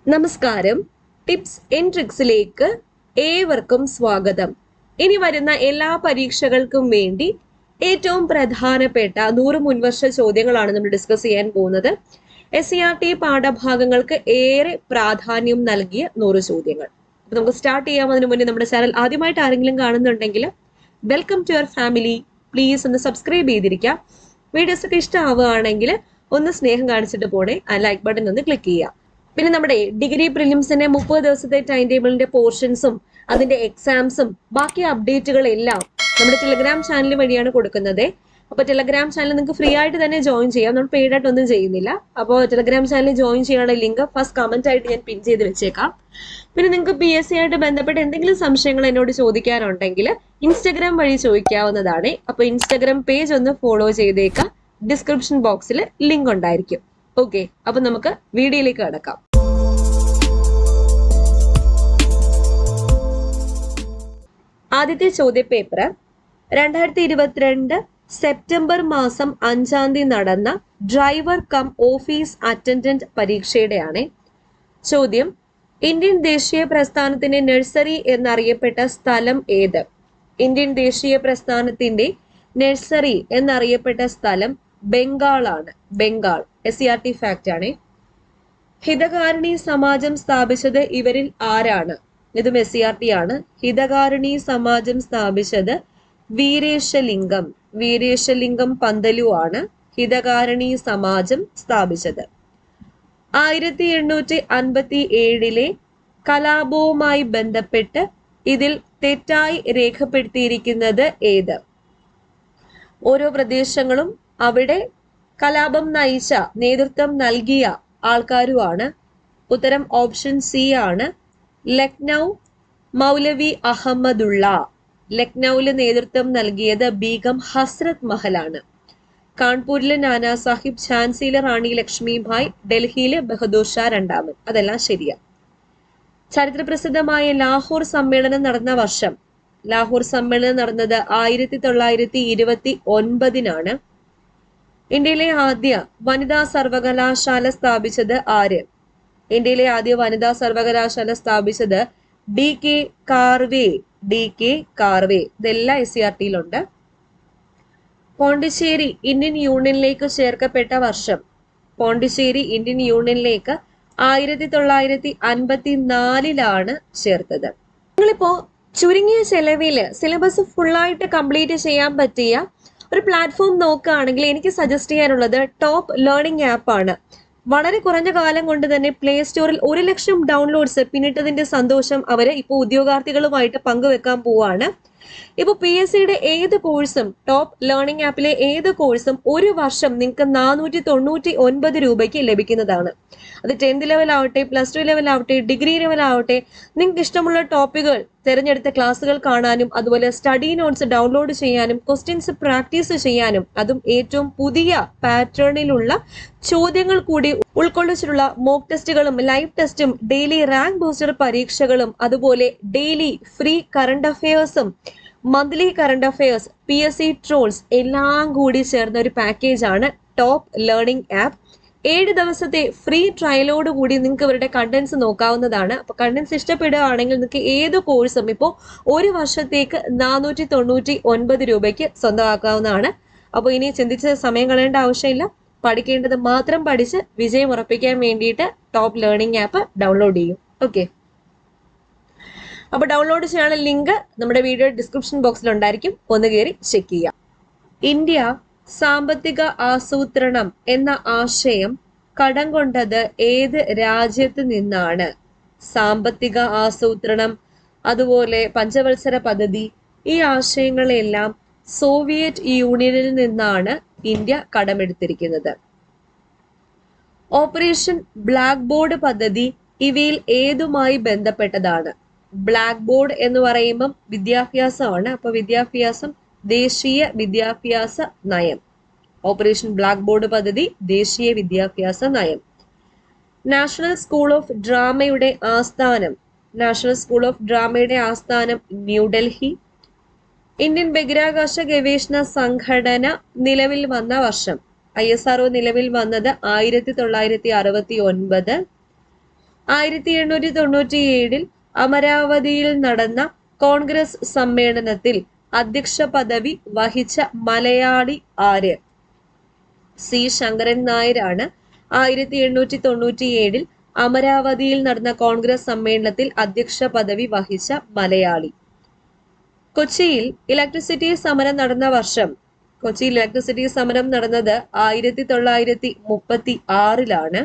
നമസ്കാരം tips and ട്രിക്സിലേക്ക് ഏവർക്കും സ്വാഗതം ഇനി വരുന്ന എല്ലാ പരീക്ഷകൾക്കും വേണ്ടി ഏറ്റവും പ്രധാനപ്പെട്ട നൂറ് മുൻവർഷ ചോദ്യങ്ങളാണ് നമ്മൾ ഡിസ്കസ് ചെയ്യാൻ പോകുന്നത് എസ് സി ആർ ടി പാഠഭാഗങ്ങൾക്ക് ഏറെ പ്രാധാന്യം നൽകിയ നൂറ് ചോദ്യങ്ങൾ അപ്പൊ നമുക്ക് സ്റ്റാർട്ട് ചെയ്യാം അതിനു മുന്നേ നമ്മുടെ ചാനൽ ആദ്യമായിട്ട് ആരെങ്കിലും കാണുന്നുണ്ടെങ്കിൽ welcome to your family please ഒന്ന് സബ്സ്ക്രൈബ് ചെയ്തിരിക്കാം വീഡിയോസ് ഒക്കെ ഇഷ്ടമാവുകയാണെങ്കിൽ ഒന്ന് സ്നേഹം കാണിച്ചിട്ട് പോണേ ആ ലൈക്ക് ബട്ടൺ ഒന്ന് ക്ലിക്ക് ചെയ്യുക പിന്നെ നമ്മുടെ ഡിഗ്രി പ്രിലിംസിന്റെ മുപ്പത് ദിവസത്തെ ടൈം ടേബിളിന്റെ പോർഷൻസും അതിന്റെ എക്സാംസും ബാക്കി അപ്ഡേറ്റുകളെല്ലാം നമ്മുടെ ടെലഗ്രാം ചാനൽ വഴിയാണ് കൊടുക്കുന്നത് അപ്പൊ ടെലഗ്രാം ചാനൽ നിങ്ങൾക്ക് ഫ്രീ ആയിട്ട് തന്നെ ജോയിൻ ചെയ്യാം നമ്മൾ പെയ്ഡ് ആയിട്ട് ഒന്നും ചെയ്യുന്നില്ല അപ്പോൾ ടെലഗ്രാം ചാനൽ ജോയിൻ ചെയ്യാനുള്ള ലിങ്ക് ഫസ്റ്റ് കമന്റ് ആയിട്ട് ഞാൻ പിൻ ചെയ്ത് വെച്ചേക്കാം പിന്നെ നിങ്ങൾക്ക് പി എസ് സി ആയിട്ട് ബന്ധപ്പെട്ട് എന്തെങ്കിലും സംശയങ്ങൾ എന്നോട് ചോദിക്കാനുണ്ടെങ്കിൽ ഇൻസ്റ്റഗ്രാം വഴി ചോദിക്കാവുന്നതാണ് അപ്പൊ ഇൻസ്റ്റഗ്രാം പേജ് ഒന്ന് ഫോളോ ചെയ്തേക്കാം ഡിസ്ക്രിപ്ഷൻ ബോക്സിൽ ലിങ്ക് ഉണ്ടായിരിക്കും ഓക്കെ അപ്പൊ നമുക്ക് വീഡിയോയിലേക്ക് കടക്കാം ആദ്യത്തെ ചോദ്യപേപ്പർ രണ്ടായിരത്തി ഇരുപത്തിരണ്ട് സെപ്റ്റംബർ മാസം അഞ്ചാം തീയതി നടന്ന ഡ്രൈവർ കം ഓഫീസ് അറ്റൻഡന്റ് പരീക്ഷയുടെയാണ് ചോദ്യം ഇന്ത്യൻ ദേശീയ പ്രസ്ഥാനത്തിന്റെ നഴ്സറി എന്നറിയപ്പെട്ട സ്ഥലം ഏത് ഇന്ത്യൻ ദേശീയ പ്രസ്ഥാനത്തിന്റെ നഴ്സറി എന്നറിയപ്പെട്ട സ്ഥലം ബംഗാളാണ് Bengal S C R T fact ആണ് ഹിതകാരിണി സമാജം സ്ഥാപിച്ചത് ഇവരിൽ ആരാണ് ഇതും എസ് സി ആർ ടി ആണ് ഹിതകാരിണി സമാജം സ്ഥാപിച്ചത് വീരേശലിംഗം വീരേശലിംഗം പന്തലു ആണ് ഹിതകാരിണി സമാജം സ്ഥാപിച്ചത് ആയിരത്തി എണ്ണൂറ്റി അൻപത്തി ഏഴിലെ കലാപവുമായി ബന്ധപ്പെട്ട് ഇതിൽ തെറ്റായി രേഖപ്പെടുത്തിയിരിക്കുന്നത് ഏത് ഓരോ പ്രദേശങ്ങളും അവിടെ കലാപം നയിച്ച നേതൃത്വം നൽകിയ ആൾക്കാരുമാണ് ഉത്തരം ഓപ്ഷൻ സി ആണ് ലക്നൗ മൗലവി അഹമ്മദുള്ള ലക്നൌവില് നേതൃത്വം നൽകിയത് ബീഗം ഹസ്രത് മഹലാണ് കാൺപൂരിലെ നാനാ സാഹിബ് ഝാൻസിയിലെ റാണി ലക്ഷ്മിഭായ് ഡൽഹിയിലെ ബഹദൂർ ഷാ രണ്ടാമൻ അതെല്ലാം ശരിയാ ചരിത്രപ്രസിദ്ധമായ ലാഹോർ സമ്മേളനം നടന്ന വർഷം ലാഹോർ സമ്മേളനം നടന്നത് ആയിരത്തി തൊള്ളായിരത്തി ഇരുപത്തി ഒൻപതിനാണ് ഇന്ത്യയിലെ ആദ്യ വനിതാ സർവകലാശാല സ്ഥാപിച്ചത് ആര് ഇന്ത്യയിലെ ആദ്യ വനിതാ സർവകലാശാല സ്ഥാപിച്ചത് D K Karve D K Karve ഇതെല്ലാം എസ് സി ആർ ടിയിലുണ്ട് പോണ്ടിച്ചേരി ഇന്ത്യൻ യൂണിയനിലേക്ക് ചേർക്കപ്പെട്ട വർഷം പോണ്ടിച്ചേരി ഇന്ത്യൻ യൂണിയനിലേക്ക് ആയിരത്തി തൊള്ളായിരത്തി അൻപത്തി നാലിലാണ് ചേർത്തത് നിങ്ങളിപ്പോ ചുരുങ്ങിയ ചെലവിൽ സിലബസ് ഫുള്ളായിട്ട് കംപ്ലീറ്റ് ചെയ്യാൻ പറ്റിയ ഒരു പ്ലാറ്റ്ഫോം നോക്കുകയാണെങ്കിൽ എനിക്ക് സജസ്റ്റ് ചെയ്യാനുള്ളത് ടോപ്പ് ലേണിംഗ് ആപ്പ് ആണ് വളരെ കുറഞ്ഞ കാലം കൊണ്ട് തന്നെ പ്ലേ സ്റ്റോറിൽ ഒരു ലക്ഷം ഡൗൺലോഡ്സ് പിന്നിട്ടതിന്റെ സന്തോഷം അവര് ഇപ്പോൾ ഉദ്യോഗാർത്ഥികളുമായിട്ട് പങ്കുവെക്കാൻ പോവാണ് ഇപ്പൊ പി എസ് സിയുടെ ഏത് കോഴ്സും ടോപ്പ് ലേണിംഗ് ആപ്പിലെ ഏത് കോഴ്സും ഒരു വർഷം നിങ്ങൾക്ക് നാനൂറ്റി തൊണ്ണൂറ്റി ഒൻപത് രൂപയ്ക്ക് ലഭിക്കുന്നതാണ് അത് ടെൻത്ത് ലെവൽ ആവട്ടെ പ്ലസ് ടു ലെവൽ ആവട്ടെ ഡിഗ്രി ലെവൽ ആവട്ടെ നിങ്ങൾക്ക് ഇഷ്ടമുള്ള ടോപ്പിക്കുകൾ തിരഞ്ഞെടുത്ത ക്ലാസ്സുകൾ കാണാനും അതുപോലെ സ്റ്റഡി നോട്ട്സ് ഡൗൺലോഡ് ചെയ്യാനും ക്വസ്റ്റ്യൻസ് പ്രാക്ടീസ് ചെയ്യാനും അതും ഏറ്റവും പുതിയ പാറ്റേണിലുള്ള ചോദ്യങ്ങൾ കൂടി ഉൾക്കൊള്ളിച്ചിട്ടുള്ള മോക്ക് ടെസ്റ്റുകളും ലൈവ് ടെസ്റ്റും ഡെയിലി റാങ്ക് ബൂസ്റ്റർ പരീക്ഷകളും അതുപോലെ ഡെയിലി ഫ്രീ കറണ്ട് അഫയേഴ്സും monthly current affairs P S C trolls എല്ലാം കൂടി ചേർന്ന ഒരു പാക്കേജ് ആണ് ടോപ്പ് ലേണിംഗ് ആപ്പ് ഏഴ് ദിവസത്തെ ഫ്രീ ട്രയലോട് കൂടി നിങ്ങൾക്ക് ഇവരുടെ കണ്ടന്റ്സ് നോക്കാവുന്നതാണ് അപ്പൊ കണ്ടന്റ്സ് ഇഷ്ടപ്പെടുകയാണെങ്കിൽ നിങ്ങൾക്ക് ഏത് കോഴ്സും ഇപ്പോൾ ഒരു വർഷത്തേക്ക് നാനൂറ്റി തൊണ്ണൂറ്റി ഒൻപത് രൂപയ്ക്ക് സ്വന്തമാക്കാവുന്നതാണ് അപ്പോൾ ഇനി ചിന്തിച്ച് സമയം കളയേണ്ട ആവശ്യമില്ല പഠിക്കേണ്ടത് മാത്രം പഠിച്ച് വിജയം ഉറപ്പിക്കാൻ വേണ്ടിയിട്ട് ടോപ്പ് ലേണിംഗ് ആപ്പ് ഡൗൺലോഡ് ചെയ്യും ഓക്കെ അപ്പോൾ ഡൗൺലോഡ് ചെയ്യാനുള്ള ലിങ്ക് നമ്മുടെ വീഡിയോ ഡിസ്ക്രിപ്ഷൻ ബോക്സിൽ ഉണ്ടായിരിക്കും ഒന്ന് കയറി ചെക്ക് ചെയ്യാം ഇന്ത്യ സാമ്പത്തിക ആസൂത്രണം എന്ന ആശയം കടം കൊണ്ടത് ഏത് രാജ്യത്ത് നിന്നാണ് സാമ്പത്തിക ആസൂത്രണം അതുപോലെ പഞ്ചവത്സര പദ്ധതി ഈ ആശയങ്ങളെല്ലാം സോവിയറ്റ് യൂണിയനിൽ നിന്നാണ് ഇന്ത്യ കടമെടുത്തിരിക്കുന്നത് ഓപ്പറേഷൻ ബ്ലാക്ക് ബോർഡ് പദ്ധതി ഇവയിൽ ഏതുമായി ബന്ധപ്പെട്ടതാണ് ബ്ലാക്ക് ബോർഡ് എന്ന് പറയുമ്പം വിദ്യാഭ്യാസമാണ് അപ്പൊ വിദ്യാഭ്യാസം ദേശീയ വിദ്യാഭ്യാസ നയം ഓപ്പറേഷൻ ബ്ലാക്ക് ബോർഡ് പദ്ധതി ദേശീയ വിദ്യാഭ്യാസ നയം നാഷണൽ സ്കൂൾ ഓഫ് ഡ്രാമയുടെ ആസ്ഥാനം നാഷണൽ സ്കൂൾ ഓഫ് ഡ്രാമയുടെ ആസ്ഥാനം ന്യൂഡൽഹി ഇന്ത്യൻ ബഹിരാകാശ ഗവേഷണ സംഘടന നിലവിൽ വന്ന വർഷം ഐ എസ് ആർ നിലവിൽ വന്നത് ആയിരത്തി തൊള്ളായിരത്തി അറുപത്തി ഒൻപത് ആയിരത്തി എണ്ണൂറ്റി തൊണ്ണൂറ്റി ഏഴിൽ അമരാവതിയിൽ നടന്ന കോൺഗ്രസ് സമ്മേളനത്തിൽ അധ്യക്ഷ പദവി വഹിച്ച മലയാളി ആര് സി ശങ്കരൻ നായരാണ് ആയിരത്തി എണ്ണൂറ്റി തൊണ്ണൂറ്റി ഏഴിൽ അമരാവതിയിൽ നടന്ന കോൺഗ്രസ് സമ്മേളനത്തിൽ അധ്യക്ഷ പദവി വഹിച്ച മലയാളി കൊച്ചിയിൽ ഇലക്ട്രിസിറ്റി സമരം നടന്ന വർഷം കൊച്ചിയിൽ ഇലക്ട്രിസിറ്റി സമരം നടന്നത് ആയിരത്തി തൊള്ളായിരത്തി മുപ്പത്തി ആറിലാണ്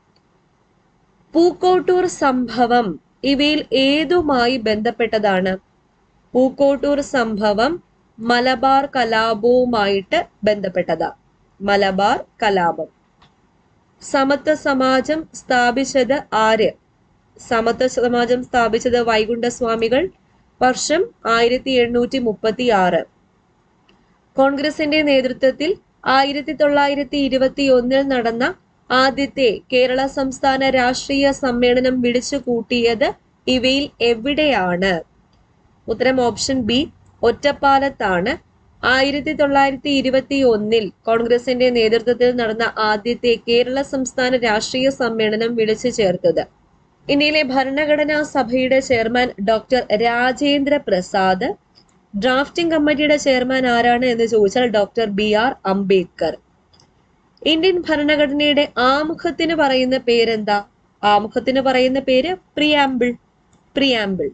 പൂക്കോട്ടൂർ സംഭവം ഇവയിൽ ഏതുമായി ബന്ധപ്പെട്ടതാണ് പൂക്കോട്ടൂർ സംഭവം മലബാർ കലാപവുമായിട്ട് ബന്ധപ്പെട്ടതാ മലബാർ കലാപം സമത്വ സമാജം സ്ഥാപിച്ചത് ആര് സമത്വ സമാജം സ്ഥാപിച്ചത് വൈകുണ്ഠസ്വാമികൾ വർഷം ആയിരത്തി എണ്ണൂറ്റി മുപ്പത്തി ആറ് കോൺഗ്രസിന്റെ നേതൃത്വത്തിൽ ആയിരത്തി തൊള്ളായിരത്തി ഇരുപത്തി ഒന്നിൽ നടന്ന ആദ്യത്തെ കേരള സംസ്ഥാന രാഷ്ട്രീയ സമ്മേളനം വിളിച്ചു കൂട്ടിയത് ഇവയിൽ എവിടെയാണ് ഉത്തരം ഓപ്ഷൻ ബി ഒറ്റപ്പാലത്താണ് ആയിരത്തി തൊള്ളായിരത്തി ഇരുപത്തി ഒന്നിൽ കോൺഗ്രസിന്റെ നേതൃത്വത്തിൽ നടന്ന ആദ്യത്തെ കേരള സംസ്ഥാന രാഷ്ട്രീയ സമ്മേളനം വിളിച്ചു ചേർത്തത് ഇന്ത്യയിലെ ഭരണഘടനാ സഭയുടെ chairman doctor Rajendra Prasad drafting കമ്മിറ്റിയുടെ ചെയർമാൻ ആരാണ് എന്ന് ചോദിച്ചാൽ doctor B R Ambedkar Indian ഭരണഘടനയുടെ ആമുഖത്തിന് പറയുന്ന പേരെന്താ ആമുഖത്തിന് പറയുന്ന പേര് പ്രിയാമ്പിൾ പ്രിയാമ്പിൾ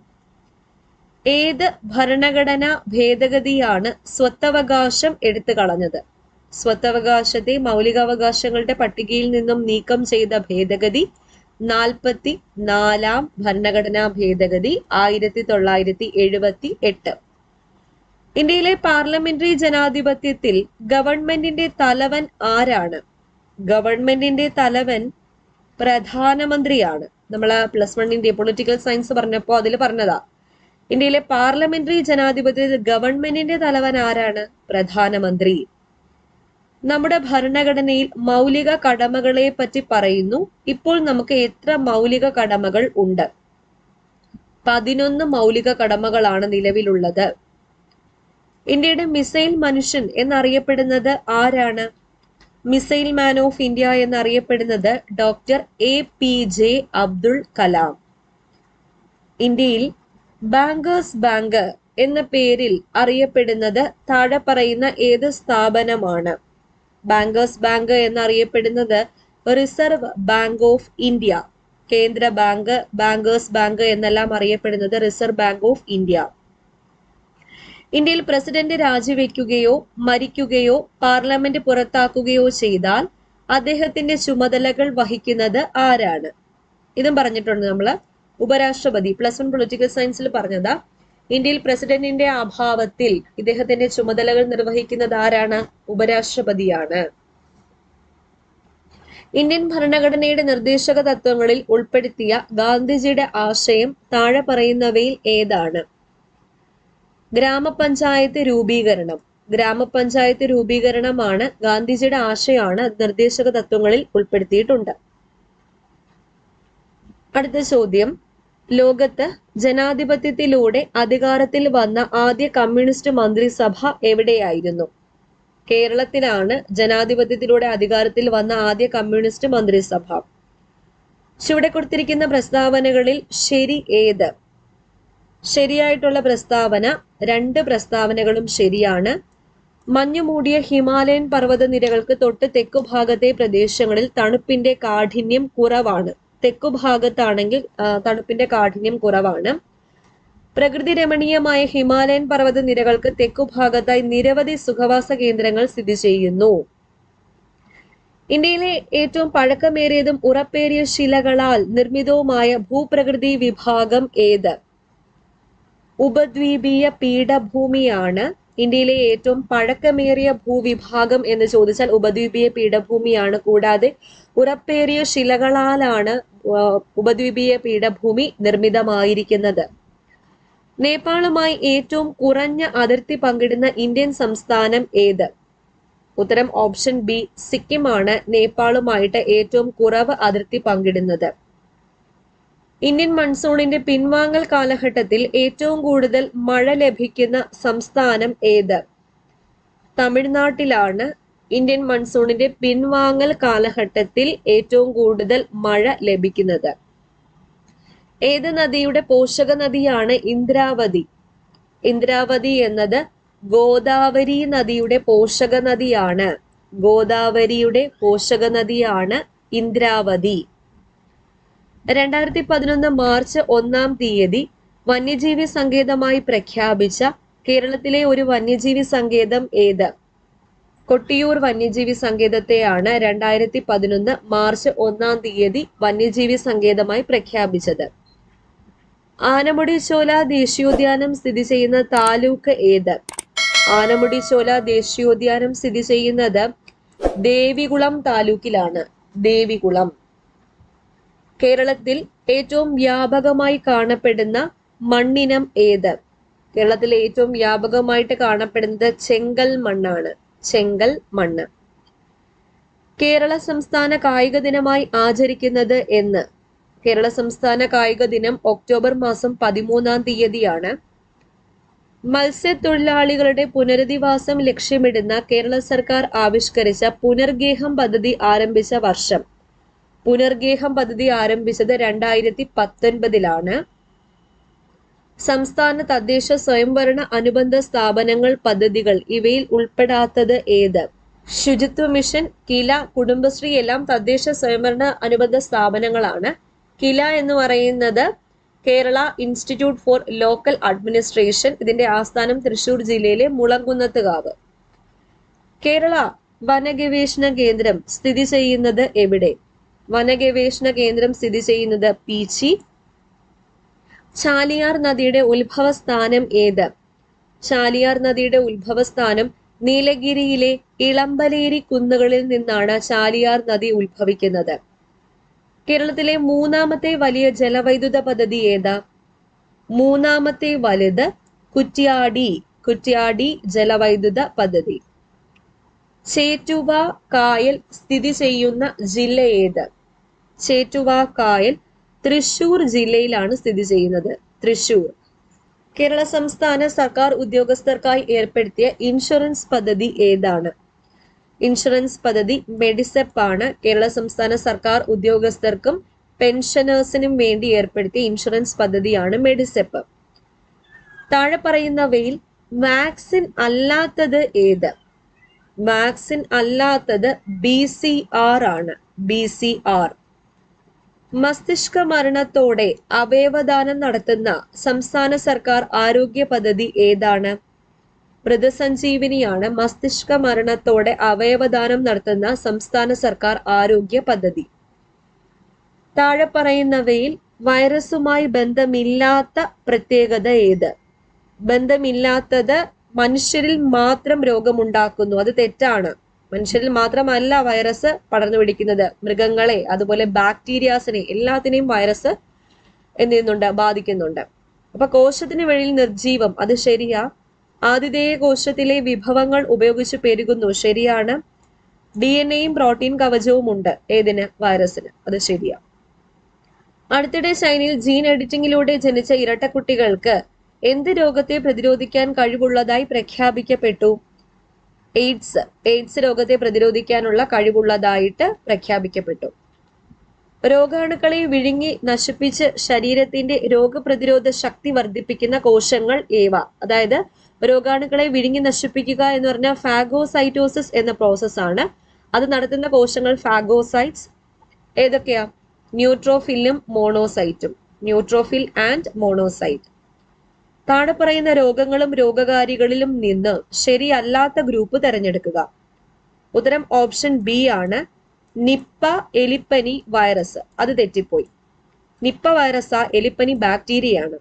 ഏത് ഭരണഘടനാ ഭേദഗതിയാണ് സ്വത്തവകാശം എടുത്തു കളഞ്ഞത് സ്വത്തവകാശത്തെ മൗലികാവകാശങ്ങളുടെ പട്ടികയിൽ നിന്നും നീക്കം ചെയ്ത ഭേദഗതി നാൽപ്പത്തി നാലാം ഭരണഘടനാ ഭേദഗതി ആയിരത്തി തൊള്ളായിരത്തി എഴുപത്തി എട്ട് ഇന്ത്യയിലെ പാർലമെന്ററി ജനാധിപത്യത്തിൽ ഗവൺമെന്റിന്റെ തലവൻ ആരാണ് ഗവൺമെന്റിന്റെ തലവൻ പ്രധാനമന്ത്രിയാണ് നമ്മൾ പ്ലസ് വണ്ണിന്റെ പൊളിറ്റിക്കൽ സയൻസ് പറഞ്ഞപ്പോൾ അതിൽ പറഞ്ഞതാ ഇന്ത്യയിലെ പാർലമെന്ററി ജനാധിപത്യത്തിൽ ഗവൺമെന്റിന്റെ തലവൻ ആരാണ് പ്രധാനമന്ത്രി നമ്മുടെ ഭരണഘടനയിൽ മൗലിക കടമകളെ പറ്റി പറയുന്നു ഇപ്പോൾ നമുക്ക് എത്ര മൗലിക കടമകൾ ഉണ്ട് പതിനൊന്ന് മൗലിക കടമകളാണ് നിലവിലുള്ളത് ഇന്ത്യയുടെ മിസൈൽ മനുഷ്യൻ എന്നറിയപ്പെടുന്നത് ആരാണ് മിസൈൽ മാൻ ഓഫ് ഇന്ത്യ എന്നറിയപ്പെടുന്നത് doctor A P J Abdul Kalam ഇന്ത്യയിൽ ബാങ്കേഴ്സ് ബാങ്ക് എന്ന പേരിൽ അറിയപ്പെടുന്നത് താഴെ പറയുന്ന ഏത് സ്ഥാപനമാണ് ബാങ്കേഴ്സ് ബാങ്ക് എന്നറിയപ്പെടുന്നത് റിസർവ് ബാങ്ക് ഓഫ് ഇന്ത്യ കേന്ദ്ര ബാങ്ക് ബാങ്കേഴ്സ് ബാങ്ക് എന്നെല്ലാം അറിയപ്പെടുന്നത് റിസർവ് ബാങ്ക് ഓഫ് ഇന്ത്യ ഇന്ത്യയിൽ പ്രസിഡന്റ് രാജിവെക്കുകയോ മരിക്കുകയോ പാർലമെന്റ് പുറത്താക്കുകയോ ചെയ്താൽ അദ്ദേഹത്തിന്റെ ചുമതലകൾ വഹിക്കുന്നത് ആരാണ് ഇതും പറഞ്ഞിട്ടുണ്ട് നമ്മള് ഉപരാഷ്ട്രപതി പ്ലസ് വൺ പൊളിറ്റിക്കൽ സയൻസിൽ പറഞ്ഞതാ ഇന്ത്യയിൽ പ്രസിഡന്റിന്റെ അഭാവത്തിൽ ഇദ്ദേഹത്തിന്റെ ചുമതലകൾ നിർവഹിക്കുന്നത് ആരാണ് ഉപരാഷ്ട്രപതിയാണ് ഇന്ത്യൻ ഭരണഘടനയുടെ നിർദ്ദേശക തത്വങ്ങളിൽ ഉൾപ്പെടുത്തിയ ഗാന്ധിജിയുടെ ആശയം താഴെ പറയുന്നവയിൽ ഏതാണ് ഗ്രാമപഞ്ചായത്ത് രൂപീകരണം ഗ്രാമപഞ്ചായത്ത് രൂപീകരണമാണ് ഗാന്ധിജിയുടെ ആശയമാണ് നിർദ്ദേശക തത്വങ്ങളിൽ ഉൾപ്പെടുത്തിയിട്ടുണ്ട് അടുത്ത ചോദ്യം ലോകത്ത് ജനാധിപത്യത്തിലൂടെ അധികാരത്തിൽ വന്ന ആദ്യ കമ്മ്യൂണിസ്റ്റ് മന്ത്രിസഭ എവിടെയായിരുന്നു കേരളത്തിലാണ് ജനാധിപത്യത്തിലൂടെ അധികാരത്തിൽ വന്ന ആദ്യ കമ്മ്യൂണിസ്റ്റ് മന്ത്രിസഭ ചുവടെ കൊടുത്തിരിക്കുന്ന പ്രസ്താവനകളിൽ ശരി ഏത് ശരിയായിട്ടുള്ള പ്രസ്താവന രണ്ട് പ്രസ്താവനകളും ശരിയാണ് മഞ്ഞുമൂടിയ ഹിമാലയൻ പർവ്വതനിരകൾക്ക് തൊട്ട് തെക്കുഭാഗത്തെ പ്രദേശങ്ങളിൽ തണുപ്പിന്റെ കാഠിന്യം കുറവാണ് തെക്കുഭാഗത്താണെങ്കിൽ ആ, തണുപ്പിന്റെ കാഠിന്യം കുറവാണ് പ്രകൃതി രമണീയമായ ഹിമാലയൻ പർവ്വത നിരകൾക്ക് തെക്കുഭാഗത്തായി നിരവധി സുഖവാസ കേന്ദ്രങ്ങൾ സ്ഥിതി ചെയ്യുന്നു ഇന്ത്യയിലെ ഏറ്റവും പഴക്കമേറിയതും ഉറപ്പേറിയ ശിലകളാൽ നിർമ്മിതവുമായ ഭൂപ്രകൃതി വിഭാഗം ഏത് ഉപദ്വീപീയ പീഠഭൂമിയാണ് ഇന്ത്യയിലെ ഏറ്റവും പഴക്കമേറിയ ഭൂവിഭാഗം എന്ന് ചോദിച്ചാൽ ഉപദ്വീപീയ പീഠഭൂമിയാണ് കൂടാതെ ഉറപ്പേറിയ ശിലകളാലാണ് ആ, ഉപദ്വീപീയ പീഠഭൂമി നിർമ്മിതമായിരിക്കുന്നത് നേപ്പാളുമായി ഏറ്റവും കുറഞ്ഞ അതിർത്തി പങ്കിടുന്ന ഇന്ത്യൻ സംസ്ഥാനം ഏത് ഉത്തരം ഓപ്ഷൻ ബി സിക്കിമാണ് നേപ്പാളുമായിട്ട് ഏറ്റവും കുറവ് അതിർത്തി പങ്കിടുന്നത് ഇന്ത്യൻ മൺസൂണിന്റെ പിൻവാങ്ങൽ കാലഘട്ടത്തിൽ ഏറ്റവും കൂടുതൽ മഴ ലഭിക്കുന്ന സംസ്ഥാനം ഏത് തമിഴ്നാട്ടിലാണ് ഇന്ത്യൻ മൺസൂണിന്റെ പിൻവാങ്ങൽ കാലഘട്ടത്തിൽ ഏറ്റവും കൂടുതൽ മഴ ലഭിക്കുന്നത് ഏത് നദിയുടെ പോഷക നദിയാണ് ഇന്ദ്രാവതി ഇന്ദ്രാവതി എന്നത് ഗോദാവരി നദിയുടെ പോഷക നദിയാണ് ഗോദാവരിയുടെ പോഷക നദിയാണ് ഇന്ദ്രാവതി രണ്ടായിരത്തി പതിനൊന്ന് മാർച്ച് ഒന്നാം തീയതി വന്യജീവി സങ്കേതമായി പ്രഖ്യാപിച്ച കേരളത്തിലെ ഒരു വന്യജീവി സങ്കേതം ഏത് കൊട്ടിയൂർ വന്യജീവി സങ്കേതത്തെയാണ് രണ്ടായിരത്തി പതിനൊന്ന് മാർച്ച് ഒന്നാം തീയതി വന്യജീവി സങ്കേതമായി പ്രഖ്യാപിച്ചത് ആനമുടി ചോല ദേശീയോദ്യാനം സ്ഥിതി ചെയ്യുന്ന താലൂക്ക് ഏത് ആനമുടി ചോല ദേശീയോദ്യാനം സ്ഥിതി ചെയ്യുന്നത് ദേവികുളം താലൂക്കിലാണ് ദേവികുളം കേരളത്തിൽ ഏറ്റവും വ്യാപകമായി കാണപ്പെടുന്ന മണ്ണിനം ഏത് കേരളത്തിൽ ഏറ്റവും വ്യാപകമായിട്ട് കാണപ്പെടുന്നത് ചെങ്കൽ മണ്ണാണ് ചെങ്കൽ മണ്ണ് കേരള സംസ്ഥാന കായിക ദിനമായി ആചരിക്കുന്നത് എന്ന് കേരള സംസ്ഥാന കായിക ദിനം ഒക്ടോബർ മാസം പതിമൂന്നാം തീയതിയാണ് മത്സ്യത്തൊഴിലാളികളുടെ പുനരധിവാസം ലക്ഷ്യമിടുന്ന കേരള സർക്കാർ ആവിഷ്കരിച്ച പുനർഗേഹം പദ്ധതി ആരംഭിച്ച വർഷം പുനർഗേഹം പദ്ധതി ആരംഭിച്ചത് രണ്ടായിരത്തി പത്തൊൻപതിലാണ് സംസ്ഥാന തദ്ദേശ സ്വയംഭരണ അനുബന്ധ സ്ഥാപനങ്ങൾ പദ്ധതികൾ ഇവയിൽ ഉൾപ്പെടാത്തത് ഏത് ശുചിത്വ മിഷൻ കില കുടുംബശ്രീ എല്ലാം തദ്ദേശ സ്വയംഭരണ അനുബന്ധ സ്ഥാപനങ്ങളാണ് കില എന്ന് പറയുന്നത് Kerala institute for local administration ഇതിന്റെ ആസ്ഥാനം തൃശൂർ ജില്ലയിലെ മുളങ്കുന്നത്തുകാവ് കേരള വനഗവേഷണ കേന്ദ്രം സ്ഥിതി ചെയ്യുന്നത് എവിടെ വനഗവേഷണ കേന്ദ്രം സ്ഥിതി ചെയ്യുന്നത് പീച്ചി ചാലിയാർ നദിയുടെ ഉത്ഭവസ്ഥാനം ഏത് ചാലിയാർ നദിയുടെ ഉത്ഭവസ്ഥാനം നീലഗിരിയിലെ ഇളമ്പലേരി കുന്നുകളിൽ നിന്നാണ് ചാലിയാർ നദി ഉത്ഭവിക്കുന്നത് കേരളത്തിലെ മൂന്നാമത്തെ വലിയ ജലവൈദ്യുത പദ്ധതി ഏതാ മൂന്നാമത്തെ വലുത് കുറ്റ്യാടി കുറ്റ്യാടി ജലവൈദ്യുത പദ്ധതി ചേറ്റുവ കായൽ സ്ഥിതി ചെയ്യുന്ന ജില്ല ഏത് ചേറ്റുവ കായൽ തൃശൂർ ജില്ലയിലാണ് സ്ഥിതി ചെയ്യുന്നത് തൃശൂർ കേരള സംസ്ഥാന സർക്കാർ ഉദ്യോഗസ്ഥർക്കായി ഏർപ്പെടുത്തിയ ഇൻഷുറൻസ് പദ്ധതി ഏതാണ് ഇൻഷുറൻസ് പദ്ധതി മെഡിസെപ്പ് ആണ് കേരള സംസ്ഥാന സർക്കാർ ഉദ്യോഗസ്ഥർക്കും പെൻഷനേഴ്സിനും വേണ്ടി ഏർപ്പെടുത്തിയ ഇൻഷുറൻസ് പദ്ധതിയാണ് മെഡിസെപ്പ് താഴെ പറയുന്നവയിൽ വാക്സിൻ അല്ലാത്തത് ഏത് വാക്സിൻ അല്ലാത്തത് ബി സി ആർ ആണ് ബി സി ആർ മസ്തിഷ്ക മരണത്തോടെ അവയവദാനം നടത്തുന്ന സംസ്ഥാന സർക്കാർ ആരോഗ്യ പദ്ധതി ഏതാണ് മൃതസഞ്ജീവിനിയാണ് മസ്തിഷ്ക മരണത്തോടെ അവയവദാനം നടത്തുന്ന സംസ്ഥാന സർക്കാർ ആരോഗ്യ പദ്ധതി താഴെ പറയുന്നവയിൽ വൈറസുമായി ബന്ധമില്ലാത്ത പ്രത്യേകത ഏത് ബന്ധമില്ലാത്തത് മനുഷ്യരിൽ മാത്രം രോഗമുണ്ടാക്കുന്നു അത് തെറ്റാണ് മനുഷ്യരിൽ മാത്രമല്ല വൈറസ് പടർന്നു പിടിക്കുന്നത് മൃഗങ്ങളെ അതുപോലെ ബാക്ടീരിയാസിനെ എല്ലാത്തിനെയും വൈറസ് എന്ത് ചെയ്യുന്നുണ്ട് ബാധിക്കുന്നുണ്ട് അപ്പൊ കോശത്തിന് വെളിയിൽ നിർജീവം അത് ശരിയാ ആതിഥേയ കോശത്തിലെ വിഭവങ്ങൾ ഉപയോഗിച്ച് പെരുകുന്നു ശരിയാണ് ഡി എൻ എയും പ്രോട്ടീൻ കവചവും ഉണ്ട് ഏതിന് വൈറസിന് അത് ശരിയാ അടുത്തിടെ ചൈനയിൽ ജീൻ എഡിറ്റിംഗിലൂടെ ജനിച്ച ഇരട്ടക്കുട്ടികൾക്ക് എന്ത് രോഗത്തെ പ്രതിരോധിക്കാൻ കഴിവുള്ളതായി പ്രഖ്യാപിക്കപ്പെട്ടു എയ്ഡ്സ് എയ്ഡ്സ് രോഗത്തെ പ്രതിരോധിക്കാനുള്ള കഴിവുള്ളതായിട്ട് പ്രഖ്യാപിക്കപ്പെട്ടു രോഗാണുക്കളെ വിഴുങ്ങി നശിപ്പിച്ച് ശരീരത്തിന്റെ രോഗപ്രതിരോധ ശക്തി വർദ്ധിപ്പിക്കുന്ന കോശങ്ങൾ ഏവ അതായത് രോഗാണുക്കളെ വിഴുങ്ങി നശിപ്പിക്കുക എന്ന് പറഞ്ഞാൽ ഫാഗോസൈറ്റോസിസ് എന്ന പ്രോസസ് ആണ് അത് നടത്തുന്ന കോശങ്ങൾ ഫാഗോസൈറ്റ്സ് ഏതൊക്കെയാ ന്യൂട്രോഫിലും മോണോസൈറ്റും ന്യൂട്രോഫിൽ ആൻഡ് മോണോസൈറ്റ് താഴെ പറയുന്ന രോഗങ്ങളും രോഗകാരികളിലും നിന്ന് ശരിയല്ലാത്ത ഗ്രൂപ്പ് തിരഞ്ഞെടുക്കുക ഉത്തരം ഓപ്ഷൻ ബി ആണ് നിപ്പ എലിപ്പനി വൈറസ് അത് തെറ്റിപ്പോയി നിപ്പ വൈറസ എലിപ്പനി ബാക്ടീരിയയാണ്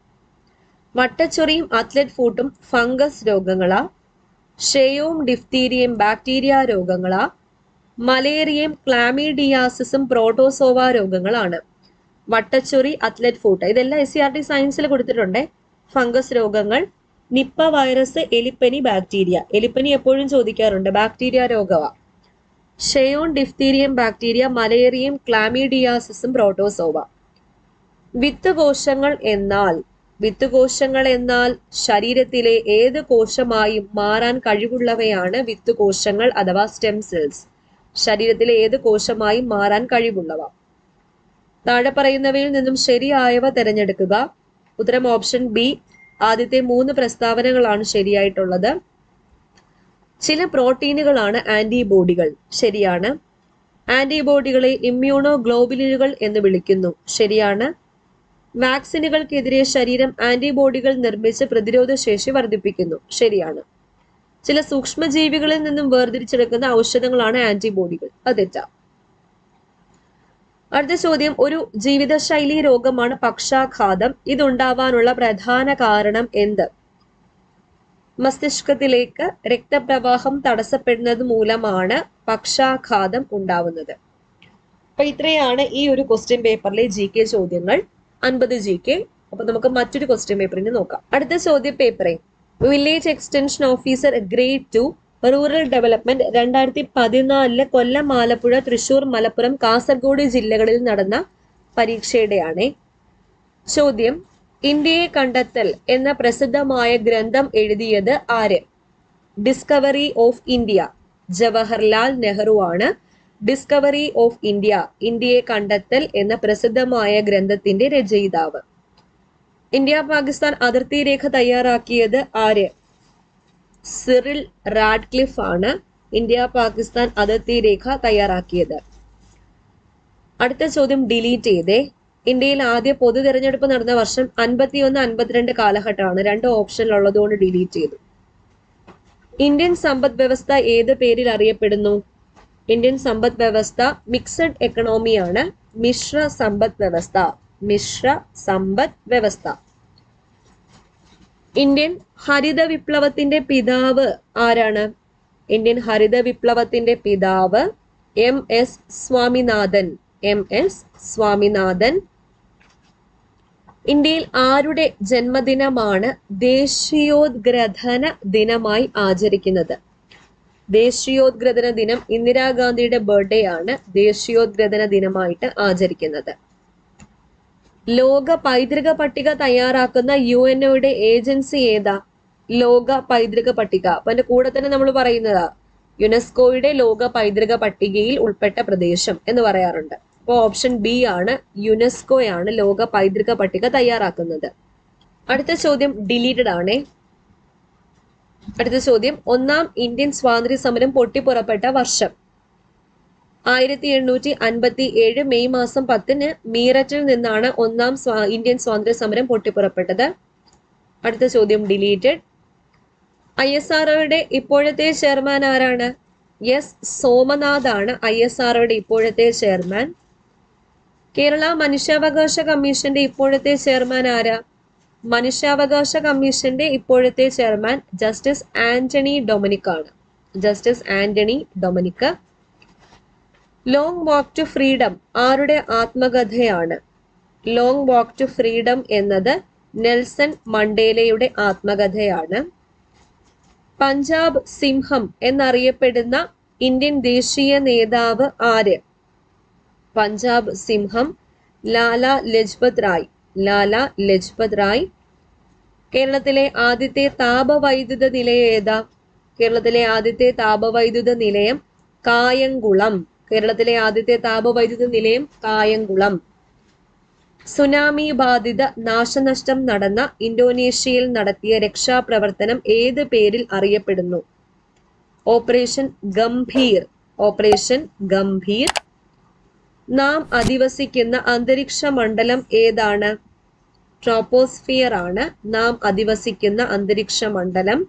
വട്ടച്ചൊറിയും അത്ലറ്റ് ഫൂട്ടും ഫംഗസ് രോഗങ്ങളാ ഷെയവും ഡിഫ്തീരിയയും ബാക്ടീരിയ രോഗങ്ങളാ മലേറിയയും ക്ലാമിഡിയാസിസും പ്രോട്ടോസോവ രോഗങ്ങളാണ് വട്ടച്ചൊറി അത്ലറ്റ് ഫൂട്ട് ഇതെല്ലാം എസ് സി ആർ ടി സയൻസിൽ കൊടുത്തിട്ടുണ്ട് ഫംഗസ് രോഗങ്ങൾ നിപ്പ വൈറസ് എലിപ്പനി ബാക്ടീരിയ എലിപ്പനി എപ്പോഴും ചോദിക്കാറുണ്ട് ബാക്ടീരിയ രോഗമാ ഷെയോൺ ഡിഫ്തീരിയം ബാക്ടീരിയ മലേറിയയും ക്ലാമിഡിയാസിസും പ്രോട്ടോസോവ വിത്ത് കോശങ്ങൾ എന്നാൽ വിത്ത് കോശങ്ങൾ എന്നാൽ ശരീരത്തിലെ ഏത് കോശമായും മാറാൻ കഴിവുള്ളവയാണ് വിത്ത് കോശങ്ങൾ അഥവാ സ്റ്റെം സെൽസ് ശരീരത്തിലെ ഏത് കോശമായും മാറാൻ കഴിവുള്ളവ താഴെ പറയുന്നവയിൽ നിന്നും ശരിയായവ തിരഞ്ഞെടുക്കുക ഉത്തരം ഓപ്ഷൻ ബി ആദ്യത്തെ മൂന്ന് പ്രസ്താവനകളാണ് ശരിയായിട്ടുള്ളത് ചില പ്രോട്ടീനുകളാണ് ആന്റിബോഡികൾ ശരിയാണ് ആന്റിബോഡികളെ ഇമ്മ്യൂണോ ഗ്ലോബുലിനുകൾ എന്ന് വിളിക്കുന്നു ശരിയാണ് വാക്സിനുകൾക്കെതിരെ ശരീരം ആന്റിബോഡികൾ നിർമ്മിച്ച് പ്രതിരോധ ശേഷി വർദ്ധിപ്പിക്കുന്നു ശരിയാണ് ചില സൂക്ഷ്മജീവികളിൽ നിന്നും വേർതിരിച്ചെടുക്കുന്ന ഔഷധങ്ങളാണ് ആന്റിബോഡികൾ അത് തെറ്റാ അടുത്ത ചോദ്യം ഒരു ജീവിതശൈലി രോഗമാണ് പക്ഷാഘാതം ഇതുണ്ടാവാനുള്ള പ്രധാന കാരണം എന്ത് മസ്തിഷ്കത്തിലേക്ക് രക്തപ്രവാഹം തടസ്സപ്പെടുന്നത് മൂലമാണ് പക്ഷാഘാതം ഉണ്ടാവുന്നത് അപ്പൊ ഇത്രയാണ് ഈ ഒരു ക്വസ്റ്റ്യൻ പേപ്പറിലെ ജി കെ ചോദ്യങ്ങൾ അൻപത് ജി കെ അപ്പൊ നമുക്ക് മറ്റൊരു ക്വസ്റ്റ്യൻ പേപ്പറിന് നോക്കാം അടുത്ത ചോദ്യ പേപ്പറെ village extension officer grade two rural development രണ്ടായിരത്തി പതിനാലില് കൊല്ലം ആലപ്പുഴ തൃശൂർ മലപ്പുറം കാസർഗോഡ് ജില്ലകളിൽ നടന്ന പരീക്ഷയുടെയാണ് ചോദ്യം ഇന്ത്യയെ കണ്ടെത്തൽ എന്ന പ്രസിദ്ധമായ ഗ്രന്ഥം എഴുതിയത് ആര് discovery of India Jawaharlal Nehru ആണ് ഡിസ്കവറി ഓഫ് ഇന്ത്യ ഇന്ത്യയെ കണ്ടെത്തൽ എന്ന പ്രസിദ്ധമായ ഗ്രന്ഥത്തിന്റെ രചയിതാവ് ഇന്ത്യ പാകിസ്ഥാൻ അതിർത്തി രേഖ തയ്യാറാക്കിയത് ആര് സിറിൽ റാഡ്ക്ലിഫ് ആണ് ഇന്ത്യ പാകിസ്ഥാൻ അതിർത്തി രേഖ തയ്യാറാക്കിയത് അടുത്ത ചോദ്യം ഡിലീറ്റ് ചെയ്തേ ഇന്ത്യയിൽ ആദ്യ പൊതു തെരഞ്ഞെടുപ്പ് നടന്ന വർഷം അൻപത്തിയൊന്ന് അൻപത്തിരണ്ട് കാലഘട്ടമാണ് രണ്ട് ഓപ്ഷനിൽ ഉള്ളതുകൊണ്ട് ഡിലീറ്റ് ചെയ്തു ഇന്ത്യൻ സമ്പദ് വ്യവസ്ഥ ഏത് പേരിൽ അറിയപ്പെടുന്നു ഇന്ത്യൻ സമ്പദ് വ്യവസ്ഥ മിക്സഡ് എക്കണോമിയാണ് മിശ്ര സമ്പദ് വ്യവസ്ഥ മിശ്ര സമ്പദ് വ്യവസ്ഥ ഇന്ത്യൻ ഹരിത വിപ്ലവത്തിന്റെ പിതാവ് ആരാണ് ഇന്ത്യൻ ഹരിത വിപ്ലവത്തിന്റെ പിതാവ് M S Swaminathan M S Swaminathan ഇന്ത്യയിൽ ആരുടെ ജന്മദിനമാണ് ദേശീയോദ്ഗ്രഥന ദിനമായി ആചരിക്കുന്നത് ദേശീയോദ്ഗ്രഥന ദിനം ഇന്ദിരാഗാന്ധിയുടെ ബർത്ത്ഡേ ആണ് ദേശീയോദ്ഗ്രഥന ദിനമായിട്ട് ആചരിക്കുന്നത് ലോക പൈതൃക പട്ടിക തയ്യാറാക്കുന്ന യു എൻ ഒയുടെ ഏജൻസി ഏതാ ലോക പൈതൃക പട്ടിക അപ്പൊ അതിന്റെ കൂടെ തന്നെ നമ്മൾ പറയുന്നതാ യുനെസ്കോയുടെ ലോക പൈതൃക പട്ടികയിൽ ഉൾപ്പെട്ട പ്രദേശം എന്ന് പറയാറുണ്ട് അപ്പോൾ ഓപ്ഷൻ ബി ആണ് യുനെസ്കോയാണ് ലോക പൈതൃക പട്ടിക തയ്യാറാക്കുന്നത് അടുത്ത ചോദ്യം ഡിലീറ്റഡ് ആണേ അടുത്ത ചോദ്യം ഒന്നാം ഇന്ത്യൻ സ്വാതന്ത്ര്യ സമരം പൊട്ടിപ്പുറപ്പെട്ട വർഷം ആയിരത്തി എണ്ണൂറ്റി അൻപത്തി ഏഴ് മെയ് മാസം പത്തിന് മീററ്റിൽ നിന്നാണ് ഒന്നാം സ്വാ ഇന്ത്യൻ സ്വാതന്ത്ര്യ സമരം പൊട്ടിപ്പുറപ്പെട്ടത് അടുത്ത ചോദ്യം ഡിലീറ്റഡ് ഐ എസ് ആർഒയുടെ ഇപ്പോഴത്തെ ചെയർമാൻ ആരാണ് എസ് സോമനാഥ് ആണ് ഐ എസ് ആർഒയുടെ ഇപ്പോഴത്തെ ചെയർമാൻ കേരള മനുഷ്യാവകാശ കമ്മീഷന്റെ ഇപ്പോഴത്തെ ചെയർമാൻ ആരാ മനുഷ്യാവകാശ കമ്മീഷന്റെ ഇപ്പോഴത്തെ ചെയർമാൻ ജസ്റ്റിസ് ആന്റണി ഡൊമിനിക് ആണ് justice Antony Dominic long walk to freedom ആരുടെ ആത്മകഥയാണ് ലോങ് വാക്ക് ടു ഫ്രീഡം എന്നത് നെൽസൺ മണ്ടേലയുടെ ആത്മകഥയാണ് പഞ്ചാബ് സിംഹം എന്നറിയപ്പെടുന്ന ഇന്ത്യൻ ദേശീയ നേതാവ് ആര് പഞ്ചാബ് സിംഹം ലാല ലജ്പത് റായ് ലാല ലജ്പത് റായ് കേരളത്തിലെ ആദ്യത്തെ താപവൈദ്യുത നിലയം ഏതാ കേരളത്തിലെ ആദ്യത്തെ താപവൈദ്യുത നിലയം കായംകുളം കേരളത്തിലെ ആദ്യത്തെ താപവൈദ്യുത നിലയം കായംകുളം സുനാമി ബാധിത നാശനഷ്ടം നടന്ന ഇന്തോനേഷ്യയിൽ നടത്തിയ രക്ഷാപ്രവർത്തനം ഏത് പേരിൽ അറിയപ്പെടുന്നു ഓപ്പറേഷൻ ഗംഭീർ ഓപ്പറേഷൻ ഗംഭീർ നാം അധിവസിക്കുന്ന അന്തരീക്ഷ മണ്ഡലം ഏതാണ് ട്രോപ്പോസ്ഫിയർ ആണ് നാം അധിവസിക്കുന്ന അന്തരീക്ഷ മണ്ഡലം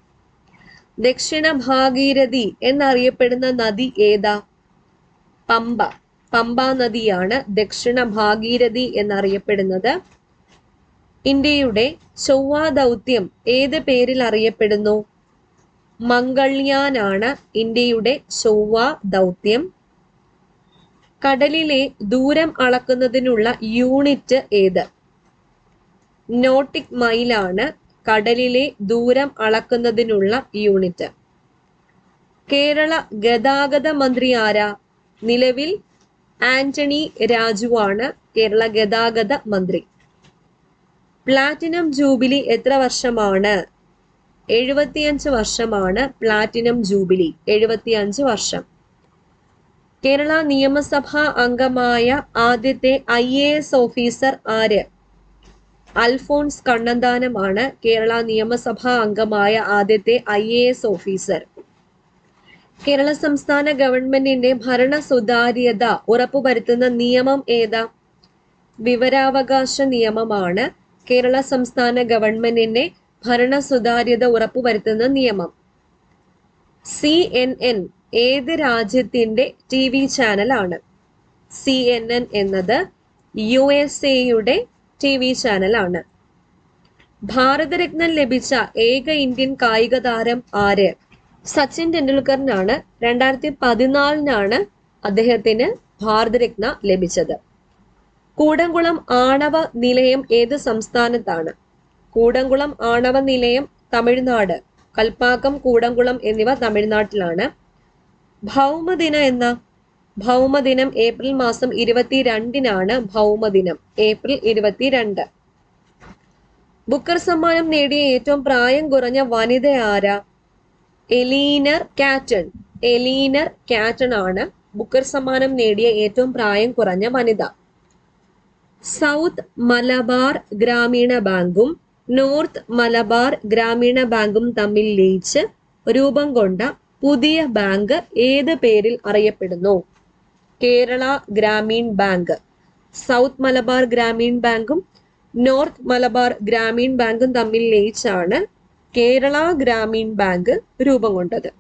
ദക്ഷിണ ഭാഗീരഥി എന്നറിയപ്പെടുന്ന നദി ഏതാ പമ്പ പമ്പ നദിയാണ് ദക്ഷിണ ഭാഗീരഥി എന്നറിയപ്പെടുന്നത് ഇന്ത്യയുടെ ചൊവ്വ ദൗത്യം ഏത് പേരിൽ അറിയപ്പെടുന്നു മംഗൾയാനാണ് ഇന്ത്യയുടെ ചൊവ്വ ദൗത്യം കടലിലെ ദൂരം അളക്കുന്നതിനുള്ള യൂണിറ്റ് ഏത് നോട്ടിക് മൈലാണ് കടലിലെ ദൂരം അളക്കുന്നതിനുള്ള യൂണിറ്റ് കേരള ഗതാഗത മന്ത്രി ആരാ നിലവിൽ ആന്റണി രാജുവാണ് കേരള ഗതാഗത മന്ത്രി പ്ലാറ്റിനം ജൂബിലി എത്ര വർഷമാണ് എഴുപത്തിയഞ്ച് വർഷമാണ് പ്ലാറ്റിനം ജൂബിലി എഴുപത്തിയഞ്ച് വർഷം കേരള നിയമസഭാ അംഗമായ ആദ്യത്തെ ഐ എ എസ് ഓഫീസർ ആര് അൽഫോൺസ് കണ്ണന്താനമാണ് കേരള നിയമസഭാ അംഗമായ ആദ്യത്തെ I A S officer Kerala സംസ്ഥാന ഗവൺമെന്റിന്റെ ഭരണ സുതാര്യത ഉറപ്പുവരുത്തുന്ന നിയമം ഏതാ വിവരാവകാശ നിയമമാണ് കേരള സംസ്ഥാന ഗവൺമെന്റിന്റെ ഭരണ സുതാര്യത ഉറപ്പുവരുത്തുന്ന നിയമം സി എൻ എൻ ഏത് രാജ്യത്തിന്റെ ടി വി ചാനലാണ് സി എൻ എൻ എന്നത് യു എസ് എയുടെ ടി വി ചാനലാണ് ഭാരതരത്നം ലഭിച്ച ഏക ഇന്ത്യൻ കായിക താരം ആര് സച്ചിൻ ടെണ്ടുൽക്കറിനാണ് രണ്ടായിരത്തി പതിനാലിനാണ് അദ്ദേഹത്തിന് ഭാരതരത്ന ലഭിച്ചത് കൂടംകുളം ആണവ നിലയം ഏത് സംസ്ഥാനത്താണ് കൂടംകുളം ആണവ നിലയം തമിഴ്നാട് കൽപ്പാക്കം കൂടംകുളം എന്നിവ തമിഴ്നാട്ടിലാണ് ഭൗമദിന എന്ന ഭൗമദിനം ഏപ്രിൽ മാസം ഇരുപത്തിരണ്ടിനാണ് ഭൗമദിനം ഏപ്രിൽ ഇരുപത്തിരണ്ട് ബുക്കർ സമ്മാനം നേടിയ ഏറ്റവും പ്രായം കുറഞ്ഞ വനിത ആരാ എലീനർ കാറ്റൺ എലീനർ കാറ്റൺ ആണ് ബുക്കർ സമ്മാനം നേടിയ ഏറ്റവും പ്രായം കുറഞ്ഞ വനിത സൗത്ത് മലബാർ ഗ്രാമീണ ബാങ്കും നോർത്ത് മലബാർ ഗ്രാമീണ ബാങ്കും തമ്മിൽ ലയിച്ച് രൂപം കൊണ്ട പുതിയ ബാങ്ക് ഏത് പേരിൽ അറിയപ്പെടുന്നു കേരള ഗ്രാമീൺ ബാങ്ക് സൗത്ത് മലബാർ ഗ്രാമീൺ ബാങ്കും നോർത്ത് മലബാർ ഗ്രാമീൺ ബാങ്കും തമ്മിൽ ലയിച്ചാണ് കേരള ഗ്രാമീൺ ബാങ്ക് രൂപം കൊണ്ടത്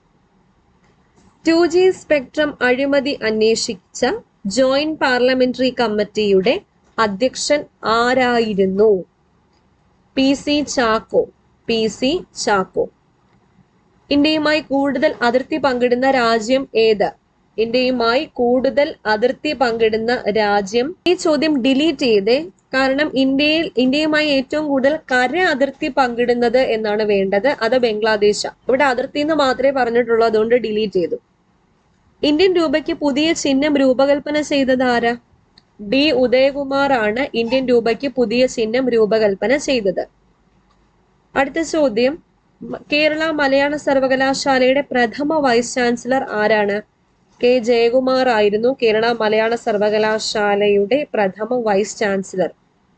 ടു ജി സ്പെക്ട്രം അഴിമതി അന്വേഷിച്ച ജോയിന്റ് പാർലമെന്ററി കമ്മിറ്റിയുടെ അധ്യക്ഷൻ ആരായിരുന്നു P C Chacko P C Chacko ഇന്ത്യയുമായി കൂടുതൽ അതിർത്തി പങ്കിടുന്ന രാജ്യം ഏത് ഇന്ത്യയുമായി കൂടുതൽ അതിർത്തി പങ്കിടുന്ന രാജ്യം ഈ ചോദ്യം ഡിലീറ്റ് ചെയ്തേ കാരണം ഇന്ത്യയിൽ ഇന്ത്യയുമായി ഏറ്റവും കൂടുതൽ കര അതിർത്തി പങ്കിടുന്നത് എന്നാണ് വേണ്ടത് അത് ബംഗ്ലാദേശാണ് ഇവിടെ അതിർത്തി എന്ന് മാത്രമേ പറഞ്ഞിട്ടുള്ളൂ അതുകൊണ്ട് ഡിലീറ്റ് ചെയ്തു ഇന്ത്യൻ രൂപയ്ക്ക് പുതിയ ചിഹ്നം രൂപകൽപ്പന ചെയ്തത് ആരാ ഡി ഉദയകുമാർ ആണ് ഇന്ത്യൻ രൂപയ്ക്ക് പുതിയ ചിഹ്നം രൂപകൽപ്പന ചെയ്തത് അടുത്ത ചോദ്യം മ- കേരള മലയാള സർവകലാശാലയുടെ പ്രഥമ വൈസ് ചാൻസലർ ആരാണ് കെ ജയകുമാർ ആയിരുന്നു കേരള മലയാള സർവകലാശാലയുടെ പ്രഥമ വൈസ് ചാൻസലർ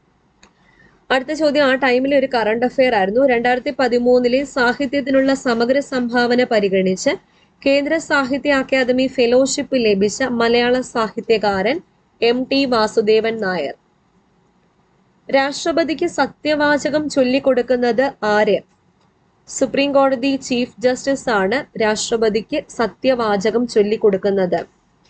അടുത്ത ചോദ്യം ആ ടൈമിലെ ഒരു കറണ്ട് അഫെയർ ആയിരുന്നു രണ്ടായിരത്തി പതിമൂന്നിലെ സാഹിത്യത്തിനുള്ള സമഗ്ര സംഭാവന പരിഗണിച്ച് കേന്ദ്ര സാഹിത്യ അക്കാദമി ഫെലോഷിപ്പ് ലഭിച്ച മലയാള സാഹിത്യകാരൻ എം ടി വാസുദേവൻ നായർ രാഷ്ട്രപതിക്ക് സത്യവാചകം ചൊല്ലിക്കൊടുക്കുന്നത് ആര് സുപ്രീം കോടതി ചീഫ് ജസ്റ്റിസ് ആണ് രാഷ്ട്രപതിക്ക് സത്യവാചകം ചൊല്ലിക്കൊടുക്കുന്നത്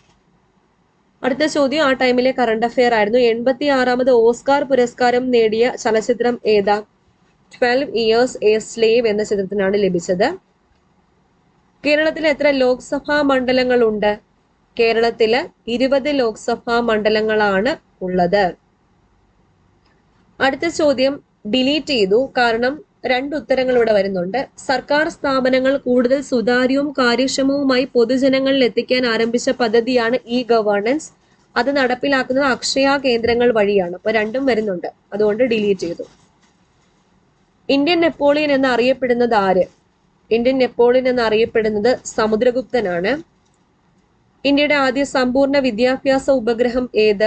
അടുത്ത ചോദ്യം ആ ടൈമിലെ കറണ്ട് അഫെയർ ആയിരുന്നു എൺപത്തി ആറാമത് ഓസ്കാർ പുരസ്കാരം നേടിയ ചലച്ചിത്രം ഏതാ ട്വൽവ് ഇയേഴ്സ് എ സ്ലേവ് എന്ന ചിത്രത്തിനാണ് ലഭിച്ചത് കേരളത്തിൽ എത്ര ലോക്സഭാ മണ്ഡലങ്ങളുണ്ട് കേരളത്തില് ഇരുപത് ലോക്സഭാ മണ്ഡലങ്ങളാണ് ഉള്ളത് അടുത്ത ചോദ്യം ഡിലീറ്റ് ചെയ്തു കാരണം രണ്ട് ഉത്തരങ്ങൾ ഇവിടെ വരുന്നുണ്ട് സർക്കാർ സ്ഥാപനങ്ങൾ കൂടുതൽ സുതാര്യവും കാര്യക്ഷമവുമായി പൊതുജനങ്ങളിൽ എത്തിക്കാൻ ആരംഭിച്ച പദ്ധതിയാണ് ഇ ഗവേണൻസ് അത് നടപ്പിലാക്കുന്നത് അക്ഷയ കേന്ദ്രങ്ങൾ വഴിയാണ് അപ്പൊ രണ്ടും വരുന്നുണ്ട് അതുകൊണ്ട് ഡിലീറ്റ് ചെയ്തു ഇന്ത്യൻ നെപ്പോളിയൻ എന്ന് അറിയപ്പെടുന്നത് ആര് ഇന്ത്യൻ നെപ്പോളിയൻ എന്ന് അറിയപ്പെടുന്നത് സമുദ്രഗുപ്തനാണ് ഇന്ത്യയുടെ ആദ്യ സമ്പൂർണ്ണ വിദ്യാഭ്യാസ ഉപഗ്രഹം ഏത്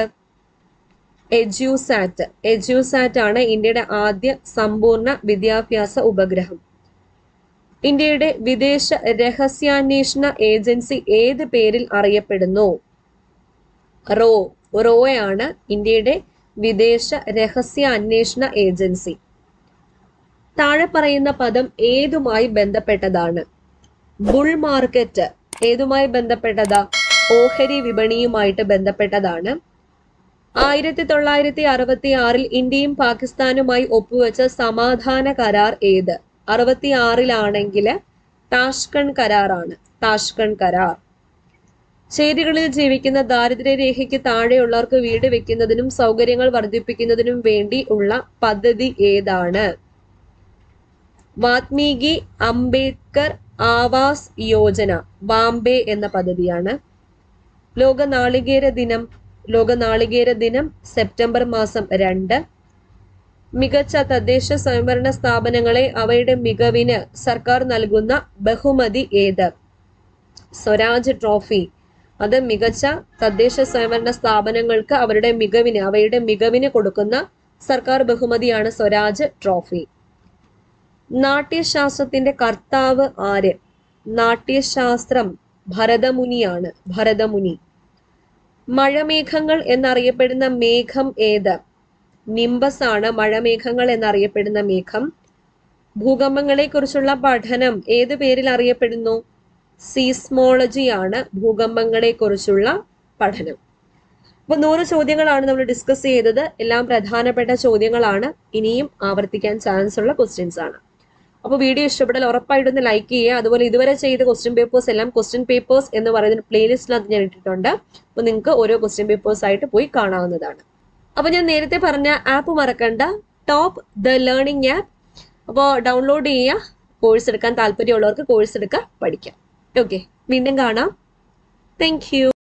എജ്യൂസാറ്റ് എജ്യൂസാറ്റ് ആണ് ഇന്ത്യയുടെ ആദ്യ സമ്പൂർണ്ണ വിദ്യാഭ്യാസ ഉപഗ്രഹം ഇന്ത്യയുടെ വിദേശ രഹസ്യാന്വേഷണ ഏജൻസി ഏത് പേരിൽ അറിയപ്പെടുന്നു റോ റോയാണ് ഇന്ത്യയുടെ വിദേശ രഹസ്യ അന്വേഷണ ഏജൻസി താഴെ പറയുന്ന പദം ഏതുമായി ബന്ധപ്പെട്ടതാണ് ബുൾ മാർക്കറ്റ് ഏതുമായി ബന്ധപ്പെട്ടതാ ഓഹരി വിപണിയുമായിട്ട് ബന്ധപ്പെട്ടതാണ് ആയിരത്തി തൊള്ളായിരത്തി അറുപത്തി ആറിൽ ഇന്ത്യയും പാകിസ്ഥാനുമായി ഒപ്പുവെച്ച സമാധാന കരാർ ഏത് അറുപത്തി ആറിലാണെങ്കിൽ താഷ്കൺ കരാറാണ് താഷ്കൺ കരാർ ചേരികളിൽ ജീവിക്കുന്ന ദാരിദ്ര്യരേഖയ്ക്ക് താഴെയുള്ളവർക്ക് വീട് വെക്കുന്നതിനും സൗകര്യങ്ങൾ വർദ്ധിപ്പിക്കുന്നതിനും വേണ്ടി ഉള്ള പദ്ധതി ഏതാണ് വാത്മീകി അംബേദ്കർ ആവാസ് യോജന വാംബെ എന്ന പദ്ധതിയാണ് ലോക നാളികേര ദിനം ലോക നാളികേര ദിനം സെപ്റ്റംബർ മാസം രണ്ട് മികച്ച തദ്ദേശ സ്വയംഭരണ സ്ഥാപനങ്ങളെ അവയുടെ മികവിന് സർക്കാർ നൽകുന്ന ബഹുമതി ഏത് സ്വരാജ് ട്രോഫി അത് മികച്ച തദ്ദേശ സ്വയംഭരണ സ്ഥാപനങ്ങൾക്ക് അവരുടെ മികവിന് അവയുടെ മികവിന് കൊടുക്കുന്ന സർക്കാർ ബഹുമതിയാണ് സ്വരാജ് ട്രോഫി നാട്യശാസ്ത്രത്തിന്റെ കർത്താവ് ആര് നാട്യശാസ്ത്രം ഭരതമുനിയാണ് ഭരതമുനി മഴമേഘങ്ങൾ എന്നറിയപ്പെടുന്ന മേഘം ഏത് നിംബസ് ആണ് മഴമേഘങ്ങൾ എന്നറിയപ്പെടുന്ന മേഘം ഭൂകമ്പങ്ങളെ കുറിച്ചുള്ള പഠനം ഏത് പേരിൽ അറിയപ്പെടുന്നു സീസ്മോളജി ആണ് ഭൂകമ്പങ്ങളെ കുറിച്ചുള്ള പഠനം അപ്പൊ നൂറ് ചോദ്യങ്ങളാണ് നമ്മൾ ഡിസ്കസ് ചെയ്തത് എല്ലാം പ്രധാനപ്പെട്ട ചോദ്യങ്ങളാണ് ഇനിയും ആവർത്തിക്കാൻ ചാൻസ് ഉള്ള ക്വസ്റ്റ്യൻസ് ആണ് അപ്പോൾ വീഡിയോ ഇഷ്ടപ്പെട്ടാൽ ഉറപ്പായിട്ടൊന്ന് ലൈക്ക് ചെയ്യുക അതുപോലെ ഇതുവരെ ചെയ്ത ക്വസ്റ്റ്യൻ പേപ്പേഴ്സ് എല്ലാം ക്വസ്റ്റ്യൻ പേപ്പേഴ്സ് എന്ന് പറയുന്ന പ്ലേലിസ്റ്റിനകത്ത് ഞാൻ ഇട്ടിട്ടുണ്ട് അപ്പോൾ നിങ്ങൾക്ക് ഓരോ ക്വസ്റ്റ്യൻ പേപ്പേഴ്സ് ആയിട്ട് പോയി കാണാവുന്നതാണ് അപ്പോൾ ഞാൻ നേരത്തെ പറഞ്ഞ ആപ്പ് മറക്കണ്ട ടോപ്പ് ദ ലേണിംഗ് ആപ്പ് അപ്പോൾ ഡൗൺലോഡ് ചെയ്യുക കോഴ്സ് എടുക്കാൻ താല്പര്യമുള്ളവർക്ക് കോഴ്സ് എടുക്കുക പഠിക്കാം ഓക്കെ വീണ്ടും കാണാം താങ്ക് യു